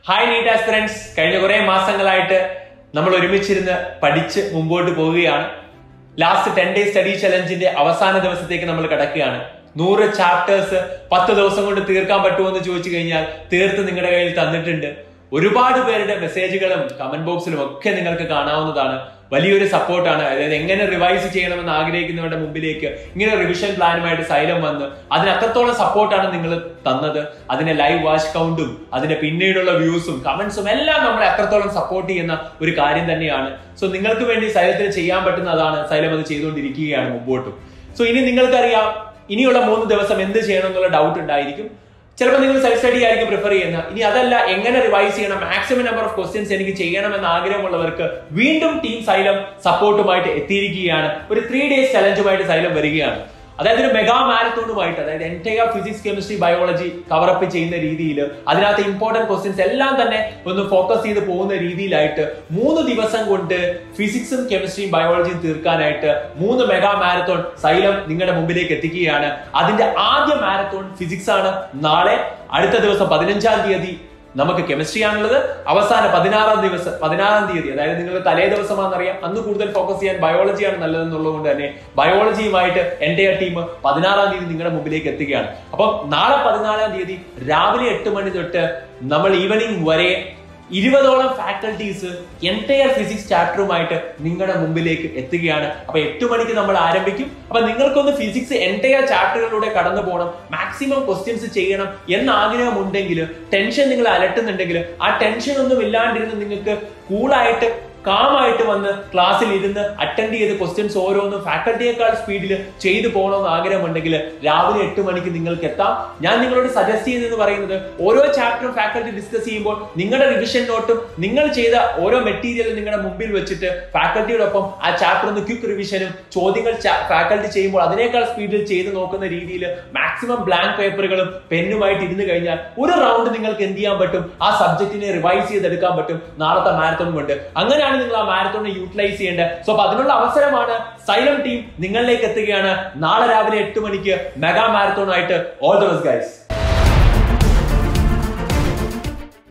hi NEET aspirants കഴിഞ്ഞ കുറെ മാസങ്ങളായിട്ട് നമ്മൾ ഒരുമിച്ചിരുന്ന് പഠിച്ച് മുമ്പോട്ട് പോവുകയാണ് ലാസ്റ്റ് ടെൻ ഡേ സ്റ്റഡി ചലഞ്ചിന്റെ അവസാന ദിവസത്തേക്ക് നമ്മൾ കിടക്കുകയാണ് നൂറ് ചാപ്റ്റേഴ്സ് പത്ത് ദിവസം കൊണ്ട് തീർക്കാൻ പറ്റുമോ എന്ന് ചോദിച്ചു കഴിഞ്ഞാൽ തീർത്ത് നിങ്ങളുടെ കയ്യിൽ തന്നിട്ടുണ്ട് ഒരുപാട് പേരുടെ മെസ്സേജുകളും കമന്റ് ബോക്സിലും ഒക്കെ നിങ്ങൾക്ക് കാണാവുന്നതാണ് വലിയൊരു സപ്പോർട്ടാണ് അതായത് എങ്ങനെ റിവൈസ് ചെയ്യണമെന്ന് ആഗ്രഹിക്കുന്നവരുടെ മുമ്പിലേക്ക് ഇങ്ങനെ റിവിഷൻ പ്ലാനുമായിട്ട് സൈലം വന്ന് അതിന് അത്രത്തോളം സപ്പോർട്ടാണ് നിങ്ങൾ തന്നത് അതിന്റെ ലൈവ് വാച്ച് കൗണ്ടും അതിന്റെ പിന്നീടുള്ള വ്യൂസും കമന്റ്സും എല്ലാം നമ്മളെ അത്രത്തോളം സപ്പോർട്ട് ചെയ്യുന്ന ഒരു കാര്യം തന്നെയാണ് സോ നിങ്ങൾക്ക് വേണ്ടി സൈലത്തിന് ചെയ്യാൻ പറ്റുന്ന അതാണ് സൈലം അത് ചെയ്തുകൊണ്ടിരിക്കുകയാണ് മുമ്പോട്ടും സോ ഇനി നിങ്ങൾക്കറിയാം ഇനിയുള്ള മൂന്ന് ദിവസം എന്ത് ചെയ്യണം എന്നുള്ള ഡൗട്ട് ഉണ്ടായിരിക്കും ചിലപ്പോൾ നിങ്ങൾ സെൽഫ് സ്റ്റഡി ആയിരിക്കും പ്രിഫർ ചെയ്യുന്നത് ഇനി അതല്ല എങ്ങനെ റിവൈസ് ചെയ്യണം മാക്സിമം നമ്പർ ഓഫ് ക്വസ്റ്റ്യൻസ് എനിക്ക് ചെയ്യണമെന്ന് ആഗ്രഹമുള്ളവർക്ക് വീണ്ടും ടീം സൈലം സപ്പോർട്ടുമായിട്ട് എത്തിയിരിക്കുകയാണ് ഒരു ത്രീ ഡേയ്സ് ചലഞ്ചുമായിട്ട് സൈലം വരികയാണ് അതായത് ഒരു മെഗാ മാരത്തോണുമായിട്ട് അതായത് entire physics chemistry biology cover up ചെയ്യുന്ന രീതിയിൽ അതിനകത്ത് ഇമ്പോർട്ടന്റ് ക്വസ്റ്റ്യൻസ് എല്ലാം തന്നെ ഒന്ന് ഫോക്കസ് ചെയ്ത് പോകുന്ന രീതിയിലായിട്ട് മൂന്ന് ദിവസം കൊണ്ട് ഫിസിക്സും കെമിസ്ട്രിയും ബയോളജിയും തീർക്കാനായിട്ട് മൂന്ന് മെഗാ മാരത്തോൺ സൈലം നിങ്ങളുടെ മുമ്പിലേക്ക് എത്തിക്കുകയാണ് അതിന്റെ ആദ്യ മാരത്തോൺ ഫിസിക്സ് ആണ് നാളെ അടുത്ത ദിവസം പതിനഞ്ചാം തീയതി നമുക്ക് കെമിസ്ട്രി ആണുള്ളത് അവസാന പതിനാറാം ദിവസം പതിനാറാം തീയതി അതായത് നിങ്ങൾ തലേ ദിവസമാണെന്നറിയാം അന്ന് കൂടുതൽ ഫോക്കസ് ചെയ്യാൻ ബയോളജിയാണ് നല്ലതെന്നുള്ളത് കൊണ്ട് തന്നെ ബയോളജിയുമായിട്ട് എൻ്റെ ടീം പതിനാറാം തീയതി നിങ്ങളുടെ മുമ്പിലേക്ക് എത്തുകയാണ് അപ്പം നാളെ പതിനാലാം തീയതി രാവിലെ എട്ട് മണി തൊട്ട് നമ്മൾ ഈവനിങ് വരെ ഇരുപതോളം ഫാക്കൽറ്റീസ് എൻറ്റയർ ഫിസിക്സ് ചാപ്റ്ററുമായിട്ട് നിങ്ങളുടെ മുമ്പിലേക്ക് എത്തുകയാണ് അപ്പൊ എട്ട് മണിക്ക് നമ്മൾ ആരംഭിക്കും അപ്പൊ നിങ്ങൾക്കൊന്ന് ഫിസിക്സ് എൻറ്റയർ ചാപ്റ്ററുകളിലൂടെ കടന്നു പോകണം മാക്സിമം ക്വസ്റ്റ്യൻസ് ചെയ്യണം എന്ന ആഗ്രഹമുണ്ടെങ്കിൽ ടെൻഷൻ നിങ്ങൾ അലട്ടുന്നുണ്ടെങ്കിൽ ആ ടെൻഷൻ ഒന്നും ഇല്ലാണ്ടിരുന്ന് നിങ്ങൾക്ക് കൂളായിട്ട് കാമായിട്ട് വന്ന് ക്ലാസ്സിൽ ഇരുന്ന് അറ്റൻഡ് ചെയ്ത് ക്വസ്റ്റ്യൻസ് ഓരോന്നും ഫാക്കൽറ്റിയേക്കാൾ സ്പീഡിൽ ചെയ്തു പോകണമെന്ന് ആഗ്രഹമുണ്ടെങ്കിൽ രാവിലെ എട്ട് മണിക്ക് നിങ്ങൾക്ക് എത്താം ഞാൻ നിങ്ങളോട് സജസ്റ്റ് ചെയ്തെന്ന് പറയുന്നത് ഓരോ ചാപ്റ്ററും ഫാക്കൽറ്റി ഡിസ്കസ് ചെയ്യുമ്പോൾ നിങ്ങളുടെ റിവിഷൻ നോട്ടും നിങ്ങൾ ചെയ്ത ഓരോ മെറ്റീരിയലും നിങ്ങളുടെ മുമ്പിൽ വെച്ചിട്ട് ഫാക്കൽറ്റിയോടൊപ്പം ആ ചാപ്റ്റർ ഒന്ന് ക്വിക്ക് റിവിഷനും ചോദ്യങ്ങൾ ഫാക്കൽറ്റി ചെയ്യുമ്പോൾ അതിനേക്കാൾ സ്പീഡിൽ ചെയ്ത് നോക്കുന്ന രീതിയിൽ മാക്സിമം ബ്ലാങ്ക് പേപ്പറുകളും പെന്നുമായിട്ട് ഇരുന്ന് കഴിഞ്ഞാൽ ഒരു റൗണ്ട് നിങ്ങൾക്ക് എന്ത് ചെയ്യാൻ പറ്റും ആ സബ്ജക്റ്റിനെ റിവൈസ് ചെയ്തെടുക്കാൻ പറ്റും നാളത്തെ മാരത്തോൺ കൊണ്ട് അങ്ങനെയാണ് നിങ്ങൾ ആ മാരത്തോണിനെ യൂട്ടിലൈസ് ചെയ്യേണ്ടത് സോ അപ്പൊ അതിനുള്ള അവസരമാണ് സൈലം ടീം നിങ്ങളിലേക്ക് എത്തുകയാണ് നാളെ രാവിലെ എട്ട് മണിക്ക് മെഗാ മാരത്തോൺ ആയിട്ട് ഓൾ ദ ബെസ്റ്റ് ഗൈസ്